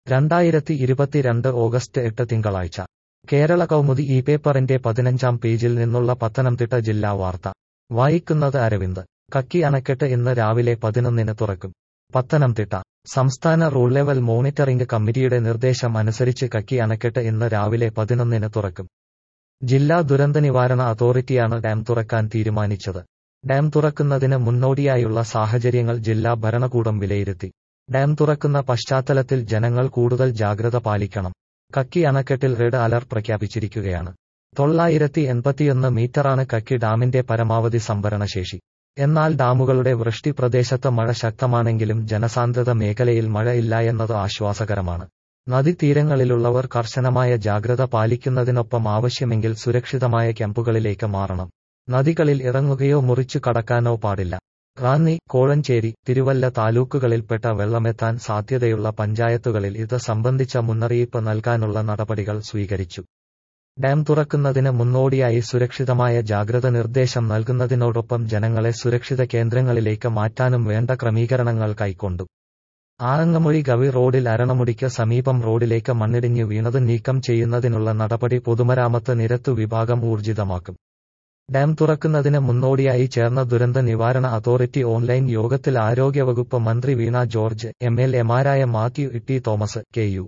രണ്ടായിരത്തി ഇരുപത്തിരണ്ട് ഓഗസ്റ്റ് എട്ട് തിങ്കളാഴ്ച കേരള കൗമുദി ഈ പേപ്പറിന്റെ പതിനഞ്ചാം പേജിൽ നിന്നുള്ള പത്തനംതിട്ട ജില്ലാ വാർത്ത വായിക്കുന്നത് അരവിന്ദ് കക്കി അണക്കെട്ട് ഇന്ന് രാവിലെ പതിനൊന്നിന് തുറക്കും പത്തനംതിട്ട സംസ്ഥാന റൂൾ ലെവൽ മോണിറ്ററിംഗ് കമ്മിറ്റിയുടെ നിർദ്ദേശം അനുസരിച്ച് കക്കി അണക്കെട്ട് ഇന്ന് രാവിലെ പതിനൊന്നിന് തുറക്കും ജില്ലാ ദുരന്ത നിവാരണ അതോറിറ്റിയാണ് ഡാം തുറക്കാൻ തീരുമാനിച്ചത് ഡാം തുറക്കുന്നതിന് മുന്നോടിയായുള്ള സാഹചര്യങ്ങൾ ജില്ലാ ഭരണകൂടം വിലയിരുത്തി ഡാം തുറക്കുന്ന പശ്ചാത്തലത്തിൽ ജനങ്ങൾ കൂടുതൽ ജാഗ്രത പാലിക്കണം കക്കി അണക്കെട്ടിൽ റെഡ് അലർട്ട് പ്രഖ്യാപിച്ചിരിക്കുകയാണ് തൊള്ളായിരത്തി എൺപത്തിയൊന്ന് മീറ്ററാണ് കക്കി ഡാമിന്റെ പരമാവധി സംഭരണശേഷി എന്നാൽ ഡാമുകളുടെ വൃഷ്ടി പ്രദേശത്ത് മഴ ശക്തമാണെങ്കിലും ജനസാന്ദ്രത മേഖലയിൽ മഴ ഇല്ല എന്നത് ആശ്വാസകരമാണ് നദീതീരങ്ങളിലുള്ളവർ കർശനമായ ജാഗ്രത പാലിക്കുന്നതിനൊപ്പം ആവശ്യമെങ്കിൽ സുരക്ഷിതമായ ക്യാമ്പുകളിലേക്ക് മാറണം നദികളിൽ ഇറങ്ങുകയോ മുറിച്ചു കടക്കാനോ പാടില്ല റാന്നി കോഴഞ്ചേരി തിരുവല്ല താലൂക്കുകളിൽപ്പെട്ട വെള്ളമെത്താൻ സാധ്യതയുള്ള പഞ്ചായത്തുകളിൽ ഇത് സംബന്ധിച്ച മുന്നറിയിപ്പ് നൽകാനുള്ള നടപടികൾ സ്വീകരിച്ചു ഡാം തുറക്കുന്നതിന് മുന്നോടിയായി സുരക്ഷിതമായ ജാഗ്രത നിർദ്ദേശം നൽകുന്നതിനോടൊപ്പം ജനങ്ങളെ സുരക്ഷിത കേന്ദ്രങ്ങളിലേക്ക് മാറ്റാനും വേണ്ട ക്രമീകരണങ്ങൾ കൈക്കൊണ്ടു ആറങ്ങമൊഴി ഗവി റോഡിൽ അരണമുടിക്ക് സമീപം റോഡിലേക്ക് മണ്ണിടിഞ്ഞ് വീണത് നീക്കം ചെയ്യുന്നതിനുള്ള നടപടി പൊതുമരാമത്ത് നിരത്തു വിഭാഗം ഊർജിതമാക്കും ഡാം തുറക്കുന്നതിന് മുന്നോടിയായി ചേർന്ന ദുരന്ത നിവാരണ അതോറിറ്റി ഓൺലൈൻ യോഗത്തിൽ ആരോഗ്യവകുപ്പ് മന്ത്രി വീണ ജോർജ് എം എൽ എമാരായ മാത്യു ഇട്ടി തോമസ് കെ യു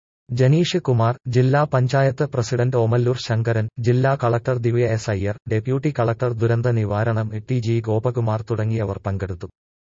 ജനീഷ് കുമാർ ജില്ലാ പഞ്ചായത്ത് പ്രസിഡന്റ് ഓമല്ലൂർ ശങ്കരൻ ജില്ലാ collector Divya S Iyer deputy collector ദുരന്ത നിവാരണം ടി ജി ഗോപകുമാർ തുടങ്ങിയവർ പങ്കെടുത്തു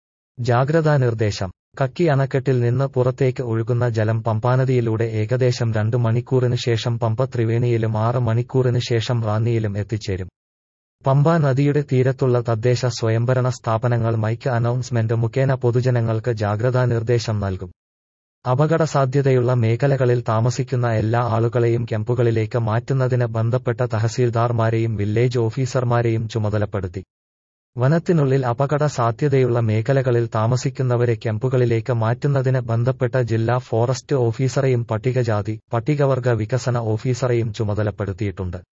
ജാഗ്രതാ നിർദ്ദേശം കക്കി അണക്കെട്ടിൽ നിന്ന് പുറത്തേക്ക് ഒഴുകുന്ന ജലം പമ്പാനദിയിലൂടെ ഏകദേശം രണ്ടു മണിക്കൂറിന് ശേഷം പമ്പ ത്രിവേണിയിലും ആറ് മണിക്കൂറിന് ശേഷം റാന്നിയിലും എത്തിച്ചേരും പമ്പ നദിയുടെ തീരത്തുള്ള തദ്ദേശ സ്വയംഭരണ സ്ഥാപനങ്ങൾ മൈക്ക് അനൗൺസ്മെന്റ് മുഖേന പൊതുജനങ്ങൾക്ക് ജാഗ്രതാ നിർദ്ദേശം നൽകും അപകട സാധ്യതയുള്ള മേഖലകളിൽ താമസിക്കുന്ന എല്ലാ ആളുകളെയും ക്യാമ്പുകളിലേക്ക് മാറ്റുന്നതിന് ബന്ധപ്പെട്ട തഹസീൽദാർമാരെയും വില്ലേജ് ഓഫീസർമാരെയും ചുമതലപ്പെടുത്തി വനത്തിനുള്ളിൽ അപകട സാധ്യതയുള്ള മേഖലകളിൽ താമസിക്കുന്നവരെ ക്യാമ്പുകളിലേക്ക് മാറ്റുന്നതിന് ബന്ധപ്പെട്ട ജില്ലാ ഫോറസ്റ്റ് ഓഫീസറെയും പട്ടികജാതി പട്ടികവർഗ വികസന ഓഫീസറെയും ചുമതലപ്പെടുത്തിയിട്ടുണ്ട്